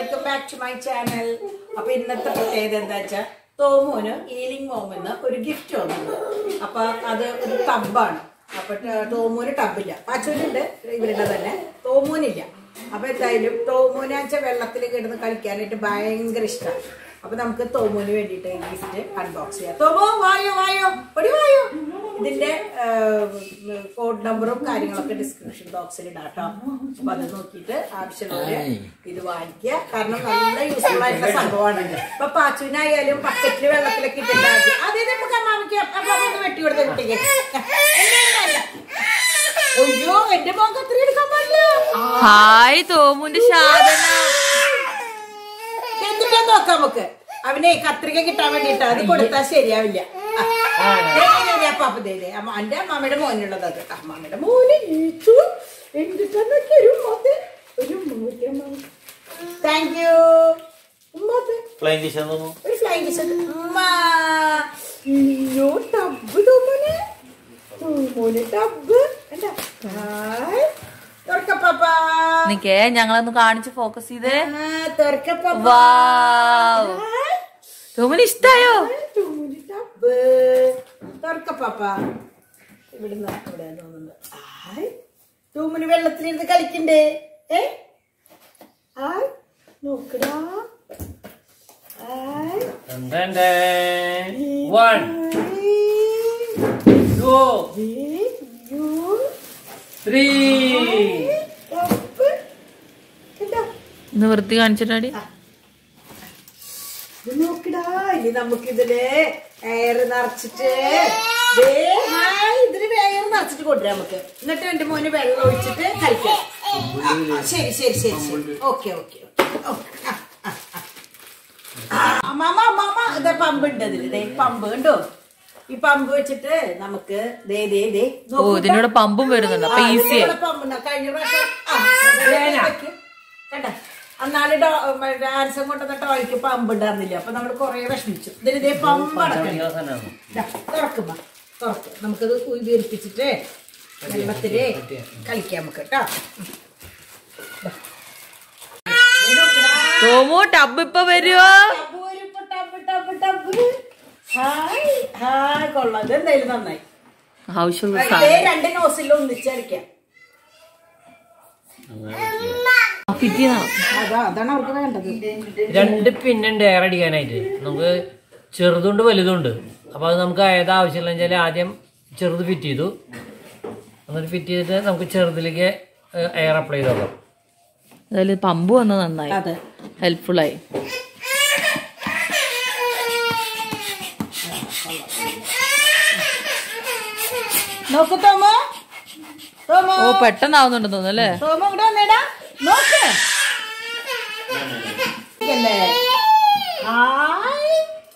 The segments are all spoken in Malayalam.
Welcome back to my channel അപ്പൊ ഇന്നത്തെ പ്രത്യേകത എന്താ വെച്ചാൽ തോമോന് ഈലിംഗ് മോമെന്ന് ഒരു ഗിഫ്റ്റ് വന്നു അപ്പൊ അത് ഒരു ടബാണ് അപ്പൊ ട- തോമോന് ടബില്ല പാച്ചൂനുണ്ട് ഇവരുടെ തന്നെ തോമോനില്ല അപ്പൊ എന്തായാലും തോമോനാച്ച വെള്ളത്തിൽ കിടന്ന് കളിക്കാനായിട്ട് ഭയങ്കര ഇഷ്ടമാണ് അപ്പൊ നമുക്ക് തോമോന് വേണ്ടിയിട്ട് ഈ ഗിഫ്റ്റ് അൺബോക്സ് ചെയ്യാം തോമോ വായോ വായോ ഒടി വായോ ഇതിന്റെ കോഡ് നമ്പറും കാര്യങ്ങളൊക്കെ ഡിസ്ക്രിപ്ഷൻ ബോക്സിൽ ഇടാം കേട്ടോ അപ്പൊ അത് നോക്കിയിട്ട് ആവശ്യമുള്ളവര് ഇത് വാങ്ങിക്കുക കാരണം നല്ല യൂസ്ഫുൾ ആയിട്ടുള്ള സംഭവമാണ് ഇപ്പൊ പാച്ചുവിനായാലും ബക്കറ്റിൽ വെള്ളത്തിലൊക്കെ ഇട്ടുണ്ടാക്കി അതേ നമുക്ക് അമ്മാമിക്ക് അപ്പൊ വെട്ടി കൊടുത്ത കുട്ടിക്ക് അയ്യോ എന്റെ മോക്ക് അത്ര എടുക്കാൻ പാടില്ല ഹായ് തോമുന്റെ സാധന എന്നിട്ടാ നോക്കാം നമുക്ക് അവനെ കത്രിക കിട്ടാൻ വേണ്ടിട്ട് അത് കൊടുത്താൽ ശരിയാവില്ല ആ. ദേ, ദേ, ദേ, അപ്പാപ്പ ദേ, ദേ. അമ്മ എന്റെ അമ്മാമ്മയുടെ മോനുള്ളത് അത് അമ്മാമ്മയുടെ മോന് ഈച്ചു എന്തിട്ടൊക്കെ ഒരു ഉമ്മത്ത് ഒരു ഉമ്മൂട്ടി അമ്മാമ്മ താങ്ക് യു ഉമ്മത്ത് ഫ്ലൈങ് ഡിഷ് തോന്നുന്നു ഒരു ഫ്ലൈങ് ഡിഷ് ഉമ്മ അയ്യോ ടബ് തോമോനെ തോമോന് ടബ് എന്താ ഹായ് തുറക്കപ്പാപ്പാ നിക്കേ ഞങ്ങളൊന്ന് കാണിച്ച് ഫോക്കസ് ചെയ്തേ ആ, തുറക്കപ്പാപ്പാ വാവ് ഹായ് തോമുന് ഇഷ്ടായോ തൂരി ടബ് തുറക്ക പാപ്പ ഇവിടുന്ന് ഇവിടെ തോന്നുന്നുണ്ട് ആയ് തൂമിന് വെള്ളത്തിലിരുന്ന് കളിക്കണ്ടേ ഏ ആയ് നോക്കടാ ആയ് വൺ ടു അയ്യോ ത്രീ ടബ് കണ്ടോ ഒന്ന് വൃത്തി കാണിച്ചിട്ടാടി ഇത് നോക്കടാ ഇനി നമുക്ക് ഇതില് എയർ നിറച്ചിട്ട് ദേ, ഹായ്, ഇതില് എയർ നിറച്ചിട്ട് കൊണ്ടുവരാം നമുക്ക് എന്നിട്ട് എന്റെ മോന് വെള്ളം ഒഴിച്ചിട്ട് കളിക്കാം ആ, ശരി ശരി ശരി ശരി ഓക്കെ ഓക്കെ അമ്മാമ അമ്മാമ ഇതാ പമ്പ് ഉണ്ട് അതില് ദേ പമ്പ് ഉണ്ടോ ഈ പമ്പ് വെച്ചിട്ട് നമുക്ക് ദേ ദേ ദേ ഓ ഇതിനൂടെ പമ്പും വരുന്നുണ്ട് അപ്പൊ ഈസി പമ്പുണ്ട് കഴിഞ്ഞ പ്രാവശ്യം ആ, ദേ വെക്ക്. കണ്ടോ അന്നാല് ഡാൻസം കൊണ്ടുവന്ന ടോയ്ക്ക് പമ്പ് ഉണ്ടായിരുന്നില്ല അപ്പൊ നമ്മൾ കൊറേ വിഷമിച്ചു ഇതിന് ഇതേ പമ്പ് അടക്കണം തുറക്കുമ്പോ തുറക്ക് നമുക്കത് ഉപയോഗിപ്പിച്ചിട്ട് വെള്ളത്തില് കളിക്കാം നമുക്ക് കേട്ടോ തോമു ടബ് ഇപ്പൊ വരുവോ ടബ് വരും ഇപ്പൊ, tub, tub, tub. Hi hi കൊള്ളാം ഇതെന്തായാലും നന്നായി ആവശ്യമുള്ള ഇതേ സാധനം രണ്ട് നോസിലും ഒന്നിച്ചടിക്കാം ഫിറ്റ് ചെയ്യണം അതാ അതാണ് അവർക്ക് വേണ്ടത് രണ്ട് പിന്നുണ്ട് എയർ അടിക്കാനായിട്ട് നമുക്ക് ചെറുതുണ്ട് വലുതുണ്ട് അപ്പൊ അത് നമുക്ക് ഏതാ ആവശ്യമില്ല വെച്ചാൽ ആദ്യം ചെറുത് ഫിറ്റ് ചെയ്തു എന്നിട്ട് ഫിറ്റ് ചെയ്തിട്ട് നമുക്ക് ചെറുതിലേക്ക് എയർ അപ്ലൈ ചെയ്ത് നോക്കാം അതിൽ പമ്പ് വന്നത് നന്നായി അതെ ഹെൽപ്ഫുൾ ആയി നോക്ക് തോമോ തോമോ ഓ പെട്ടെന്നാവുന്നുണ്ട് തോന്നുന്നു അല്ലേ തോമോ ഇവിടെ വന്നേടാ നോക്ക് ഇതല്ലേ? ഹായ്.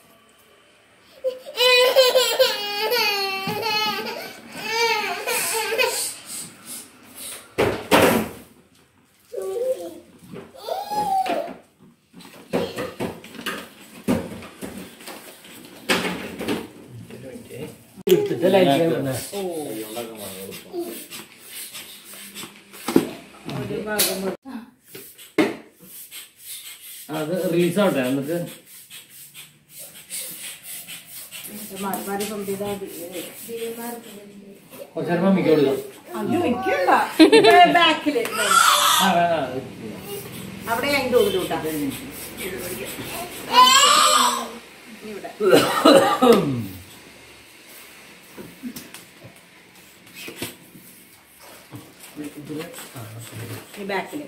അത് റീൽസ് ആവട്ടെ നമുക്ക് മാറി മാറി പമ്പ് ചെയ്താ മതി. കുറച്ചേരം മമ്മിക്ക് കൊടുക്കാം അയ്യോ എനിക്കണ്ട ഇവിടെ ബാക്കില് ആ, ആ, ആ. അവിടെ ഞാൻ തോന്നുന്നു കേട്ടാ ഇവിടെ ഈ ബാക്കില്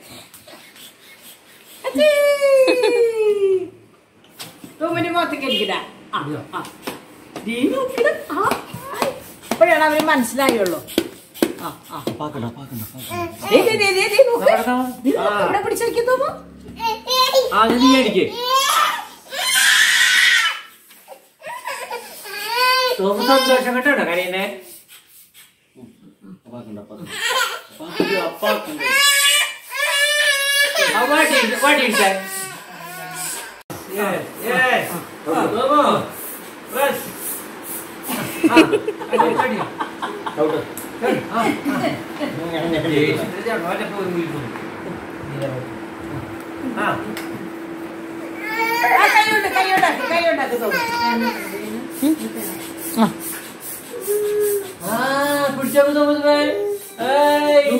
റൂമിന്റെ മുഖത്തേക്ക് ഇരിക്കടാ ആ ആ ദേ നോക്കിടാ. ആ, ഹായ്. ഇപ്പോഴാണ് അവന് മനസ്സിലായുള്ളൂ ആ ആ ദേ, ദേ, ദേ, ദേ, ദേ, നോക്ക്. ദേ, നോക്ക്. ഇവിടെ പിടിച്ച് വെക്ക് തോമോ. ആ അത് നീ അടിക്ക് തോമസ് സന്തോഷം കേട്ടോ കരീനെ വാട്ടി ഇടിച്ചാൽ Yes, yes. Tomo. Press. ആ, അടി, അടി. ആ, ആ. ദേഷ്യത്തില് ചങ്ങാതി അപ്പൊ ഒരു വീഴുന്നു. ആ കൈ ഉണ്ടാക്ക് കൈ ഉണ്ടാക്ക് തോമു ആ ആ പിടിച്ചോ തോമസ് ഭായ് ഏയ്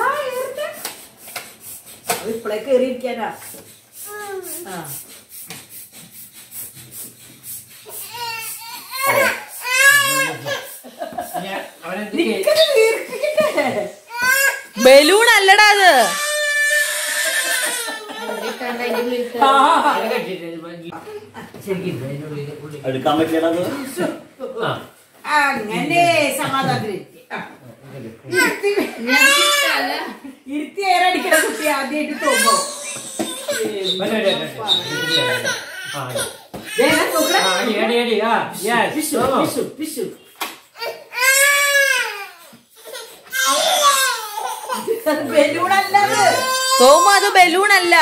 ഇപ്പളേ കേറിയിരിക്കാനാ ആ ഞാൻ- അവനെന്ത് കേ- നിക്കത് വീർപ്പിക്കട്ടെ ബലൂൺ അല്ലടാ അത് ആ അവനെ കെട്ടിയിട്ട് ശരിക്കും ഇരുന്ന് അതിനുള്ളിൽ ഉള്ളിൽ. എടുക്കാൻ പറ്റിയത് ആ അങ്ങനെ സമാധാനത്തിലിരിക്കും ഇരുത്തി ഇരുത്തി ഏറടിക്കുന്ന കുട്ടി ആദ്യമായിട്ട് തോന്നോ വരട്ടെ, വരട്ടെ, വരട്ടെ. ആ, ആ, അടി, അടി, അടി. ആ, yes. തോമോ. ബലൂണല്ലത് തോമ അത് ബലൂൺ അല്ല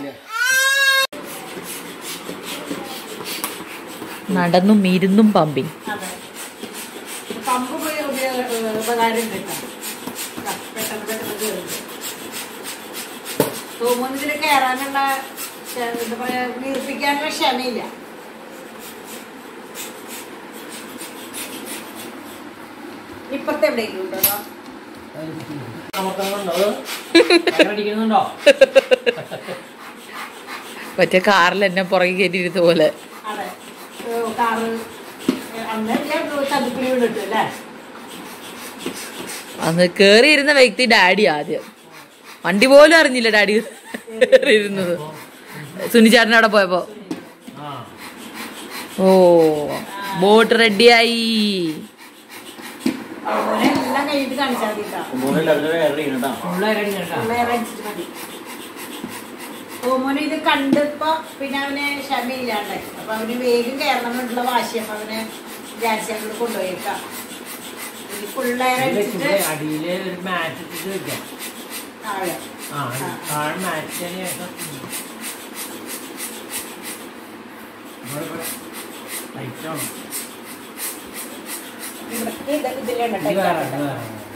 നടന്നും ഇരുന്നും പമ്പിങ് അതെ പമ്പ് പോയി ഉപയോഗ ഉപകാരം ഉണ്ട് കേട്ടോ. ആ, പെട്ടെന്ന് പെട്ടെന്ന് കേറും. തോന്നുന്നു ഇതിന് കയറാനുള്ള ക്ഷ- എന്താ പറയാ വീർപ്പിക്കാനുള്ള ക്ഷമയില്ല ഇപ്പത്തെ എവിടേക്കും ഉണ്ടോ അമർത്തണമെന്നുണ്ടോ? അടിക്കുന്നുണ്ടോ മറ്റേ കാറിൽ എന്നെ പുറകെ കയറ്റിയിരുന്ന പോലെ അതെ ഏ, കാറ് ഏ, അന്ന് ഞാൻ ചതുപ്പിടി വീണിട്ടു അല്ലേ അന്ന് കേറിയിരുന്ന വ്യക്തി ഡാഡി ആദ്യം വണ്ടി പോലും അറിഞ്ഞില്ല ഡാഡി ഇരുന്നത് സുനിചാട്ടൻ അവിടെ പോയപ്പോ ആ ഓ ബോട്ട് റെഡിയായി അതുപോലെ എല്ലാം കഴിഞ്ഞിട്ട് കാണിച്ചാൽ മതി കേട്ടോ മൂന്നിൽ അതിലൊരു കയറി കേട്ടോ പിള്ളേരടി കേട്ടാ വേറെ അടിച്ചിട്ട് മതി ഓമോന് ഇത് കണ്ടിപ്പോ പിന്നെ അവന് ക്ഷമയില്ലാണ്ടായി അപ്പൊ അവന് വേഗം കയറണം എന്നുള്ള വാശി അപ്പൊ അവന് ജാസിയോട് കൊണ്ടുപോയേക്കാം ഇനി പിള്ളേരെ അടിച്ചിട്ട് അടിയില് ഒരു മാറ്റ് ഇട്ടിട്ട് വെക്കാം താഴെ ആ താഴെ മാറ്റിന് ശേഷം ഇവിടെ ഇവിടെ ലൈറ്റ് ആണ് ഇവിടെ ഇത് ഇതിലാണ് ഇത് വേറെ ഇത് വേറെ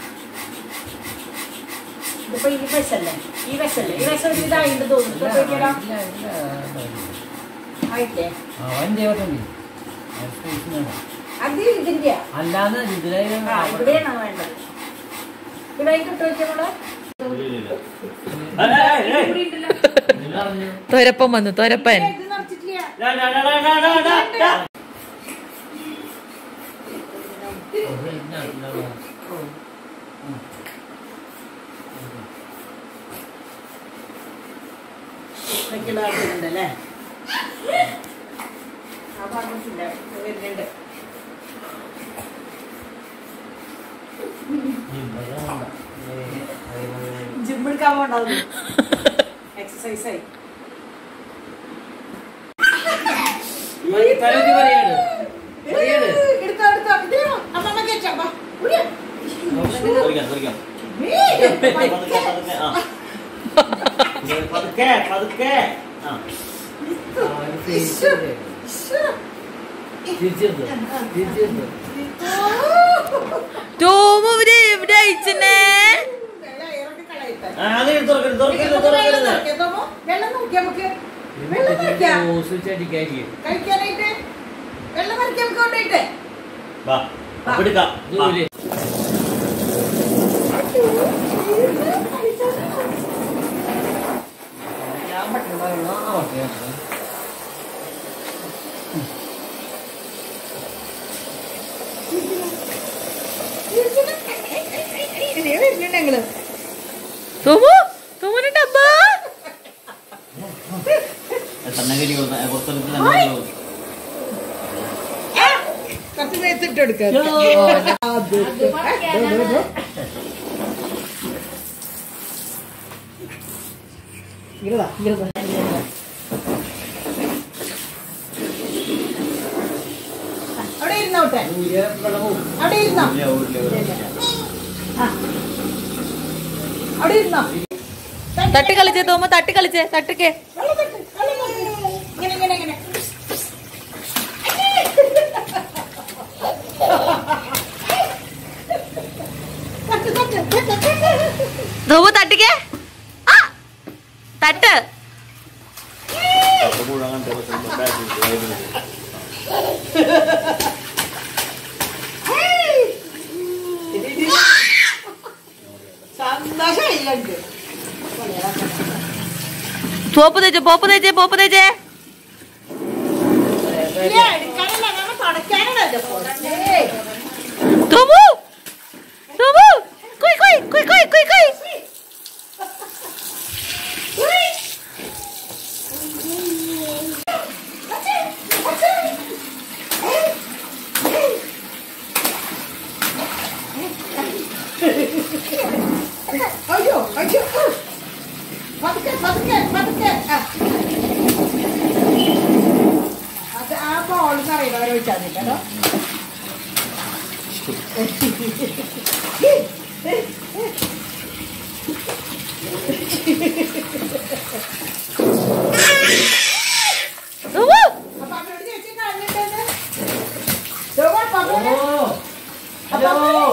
ഇതിപ്പോ ഈ ബസ്സല്ലേ ഈ ബസ്സല്ലേ ഈ ബസ് ഒരു ഇതായിട്ട് തോന്നുന്നു ഇല്ല, ഇപ്പൊ ഇങ്ങനെ ഇല്ല, ഇല്ല, ഇല്ല. ആയിട്ടേ അവൻ ചെയ്തിട്ടുണ്ട് അവൻ space വേണം. അത് ഇതിന്റെയാ അല്ലാന്ന് ഇതിലെ ആ ഇവിടെയാണ് വേണ്ടത് ഇവിടെ കിട്ടു വെച്ചോളൂ ഇവിടെ ഉണ്ടല്ലോ പറഞ്ഞു തൊരപ്പൻ വന്നു തൊരപ്പൻ ഇത് നിറച്ചിട്ടില്ല വെക്കുള്ള ആൾക്കാരുണ്ടല്ലേ ആ ഭാഗത്തില്ല വരുന്നുണ്ട് ജിം എടുക്കാൻ പോണ്ടാവും എക്സസൈസ് ആയി പരത്തി പറയാണ് പറയാണ് എടുത്തോ എടുത്തോ ഇതിലോ അമ്മമ്മ കേട്ടോ വാ ഉയ്യ. തുറക്കാം തുറക്കാം വീട്. പതുക്കെ പതുക്കെ ആ പതുക്കെ പതുക്കെ ആ ഈശ്വര. തിരിച്ചെടുത്തു തിരിച്ചെടുത്തു ടോമു ഇവിടെ എവിടെ അയച്ചനെ വെള്ളം ഇറക്കി കളയട്ടെ. ആ, അത് തുറക്കരുത് തുറക്കരുത് നമുക്ക് വെള്ളം തുറക്കരുത് നിറയ്ക്കാം, തോമോ? വെള്ളം നോക്കിയാ നമുക്ക് വെള്ളം നിറയ്ക്കാം ഓസ് വെച്ചടിക്കായിരിക്കും കഴിക്കാനായിട്ട് വെള്ളം നിറയ്ക്കാം നമുക്ക് കൊണ്ടുപോയിട്ട് വാ അപ്പൊ എടുക്കാം വാ. ജോലി ഞാൻ പറ്റുന്ന ആ ഓക്കെ വരുന്നുണ്ട് ഞങ്ങള് ടോമു ടോമുന്റെ ഡബ്ബ തന്നെ കരി പുറത്തെടുത്ത് തന്നെ കരി കൊടുത്തു. കുറച്ച് നേരത്തിട്ട് എടുക്കാം അവിടെ ഇരുന്നോട്ടെ അവിടെ ഇരുന്നോ ഇല്ല, ഊരില്ല, ഊരില്ല. ആ. അവിടെ ഇരുന്നോ തട്ടി കളിച്ചേ തോമ തട്ടി കളിച്ചേ തട്ടിക്കേ വെള്ളം തട്ട്, വെള്ളം തട്ട്. ഇങ്ങനെ ഇങ്ങനെ ഇങ്ങനെ തട്ട്, തട്ട്, തട്ട്, തട്ട്. തോമു തട്ടിക്കേ ആ തട്ട് ഏയ്. അപ്പൊ മുഴുവൻ കണ്ടേ പക്ഷെ ബാക്കിൽ സന്തോഷമായി ഞങ്ങൾക്ക് സോപ്പ് തേച്ചേ പോപ്പ് തേച്ചേ പോപ്പ് തേച്ചേ എടുക്കാനല്ല ഞങ്ങൾ തുടയ്ക്കാനാണ് ഏയ് തോമു തോമു കുയ് കുയ് കുയ് കുയ് കുയ് കുയ് അയ്യോ അയ്യോ ആ. പതുക്കെ പതുക്കെ പതുക്കെ ആ. അത് ആ ബോൾ കറിയുന്നവരെ വെച്ചാൽ മതി കേട്ടോ തോമു അപ്പൊ അവരോട് ചേച്ചി കഴിഞ്ഞിട്ടെന്ന് ജോമോൾ പപ്പനെ ഹലോ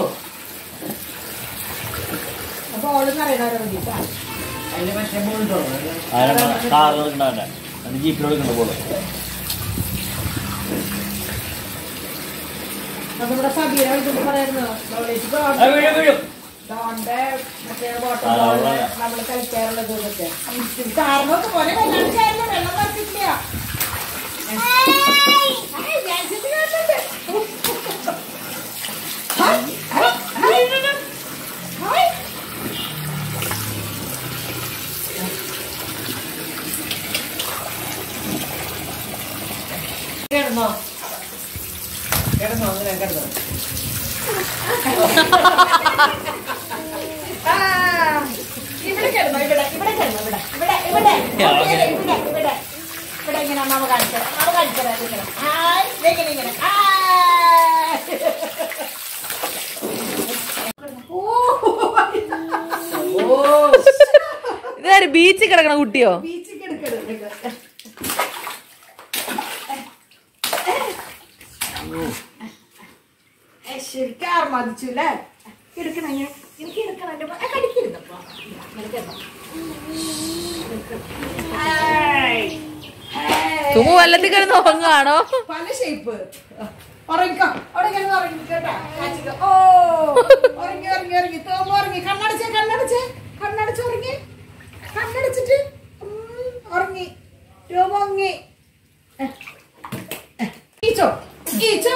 അപ്പൊ ഓള് കറിയുന്നവരെ വേണ്ടിട്ടാ അതിന്റെ മറ്റേ ബോളുണ്ടോ കാറിൽ ഉണ്ടാവണ്ട അത് ജീപ്പിലോട് കണ്ട പോലെ നമ്മുടെ സബീര വിളിച്ചിട്ട് പറയായിരുന്നു അവളേക്ക് ആ, വീഴും വീഴും ഡോണ്ട് മറ്റേ വാട്ടർ ആ, ബോള് അവിടെ. നമ്മള് കളിക്കാറുള്ളത് ഇതൊക്കെ കാരണമൊക്കെ പോലെ കല്യാണം ചെയ്യാറില്ല വെള്ളം പറ്റില്ല കിടന്നോ കിടന്നോ അങ്ങനെ കിടന്നോ ആ, ഇവിടെ കിടന്നോ ഇവിടെ ഇവിടെ കിടന്നോ ഇവിടെ ഇവിടെ ഇവിടെ ഇവിടെ ഇവിടെ ഇവിടെ ഇവിടെ ഇങ്ങനെ അമ്മ കാണിച്ചത് അമ്മ കാണിച്ചത് ഇങ്ങനെ ഹായ് ദേ ഇങ്ങനെ ഇങ്ങനെ ഹായ് ഓ ഇതാര് ബീച്ചിൽ കിടക്കണ കുട്ടിയോ ബീച്ചിൽ കിടക്കരുത് ശരിക്കും ആർമാദിച്ചു അല്ലേ എടുക്കണം ഞാൻ എനിക്ക് എടുക്കണം എൻ്റെ മോ- ആ, കടിക്കരുതപ്പോ എടുക്കണം. ഹായ്. ഹായ്. തുമ്മു വെള്ളത്തിൽ കിടന്ന് ഉറങ്ങാണോ പല ഷേപ്പ് ഉറങ്ങിക്കോ അവിടെ കിടന്ന് ഉറങ്ങി കേട്ടോ കാച്ചിക്കോ. ഓ ഉറങ്ങി ഉറങ്ങി ഉറങ്ങി തോമ്പ് ഉറങ്ങി കണ്ണടച്ചേ കണ്ണടച്ചേ കണ്ണടച്ച് ഉറങ്ങി കണ്ണടച്ചിട്ട് ഉം, ഉറങ്ങി രൂപ ഉറങ്ങി ഈച്ചോ ഈച്ചോ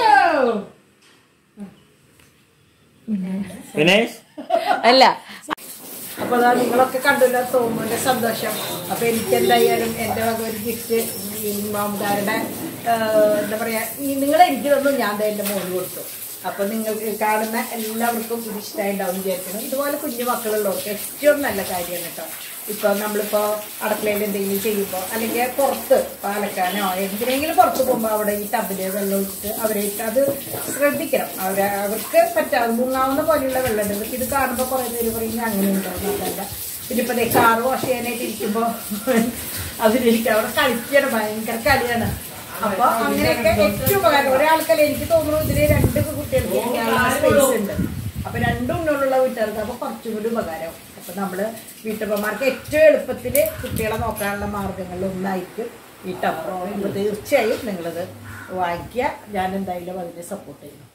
വിനേഷ് അല്ല അപ്പൊ അതാ നിങ്ങളൊക്കെ കണ്ടില്ല തോമുന്റെ സന്തോഷം അപ്പൊ എനിക്ക് എന്തായാലും എന്റെ വക ഒരു ഗിഫ്റ്റ് ഈ മാമുകാരുടെ എന്താ പറയാ ഈ നിങ്ങൾ എനിക്ക് തന്നു ഞാൻ ദേ എന്റെ മോന് കൊടുത്തു അപ്പൊ നിങ്ങൾക്ക് കാണുന്ന എല്ലാവർക്കും ഇത് ഇഷ്ടമായിട്ടുണ്ടാവും വിചാരിക്കണം ഇതുപോലെ കുഞ്ഞു മക്കളുള്ളവർക്ക് ഏറ്റവും നല്ല കാര്യമാണ് കേട്ടോ ഇപ്പൊ നമ്മളിപ്പോ അടുക്കളയിൽ എന്തെങ്കിലും ചെയ്യുമ്പോൾ അല്ലെങ്കിൽ പുറത്ത് പാലക്കാനോ എന്തിനെങ്കിലും പുറത്ത് പോകുമ്പോൾ അവിടെ ഈ ടബില് വെള്ളം ഒഴിച്ചിട്ട് അവരെ അത് ശ്രദ്ധിക്കണം അവരെ അവർക്ക് പറ്റാതെ മുങ്ങാവുന്ന പോലെയുള്ള വെള്ളം ഉണ്ട് ഇവർക്ക് ഇത് കാണുമ്പോൾ കുറെ പേര് പറയും "ഞാൻ അങ്ങനെ ഉണ്ടാവും അതല്ല പിന്നെ ഇപ്പൊ ദേ കാറ് വാഷ് ചെയ്യാനായിട്ട് ഇരിക്കുമ്പോ അവരിരിക്കും അവിടെ കളിക്കണം ഭയങ്കര കളിയാണ് അപ്പൊ അങ്ങനെയൊക്കെ ഏറ്റവും ഉപകാരം ഒരാൾക്കല്ല എനിക്ക് തോന്നുന്നു ഇതില് രണ്ട് കുട്ടികൾക്ക് ഇരിക്കാനുള്ള സ്പേസ് ഉണ്ട് അപ്പൊ രണ്ടും ഉള്ളിലുള്ള വീട്ടുകാർക്ക് അപ്പൊ കുറച്ചും കൂടി ഉപകാരം അപ്പൊ നമ്മള് വീട്ടമ്മമാർക്ക് ഏറ്റവും എളുപ്പത്തില് കുട്ടികളെ നോക്കാനുള്ള മാർഗങ്ങളിൽ ഒന്നായിരിക്കും ഈ ടബ് അപ്പൊ തീർച്ചയായും നിങ്ങളത് വാങ്ങിക്കുക ഞാൻ എന്തായാലും അതിനെ സപ്പോർട്ട് ചെയ്യും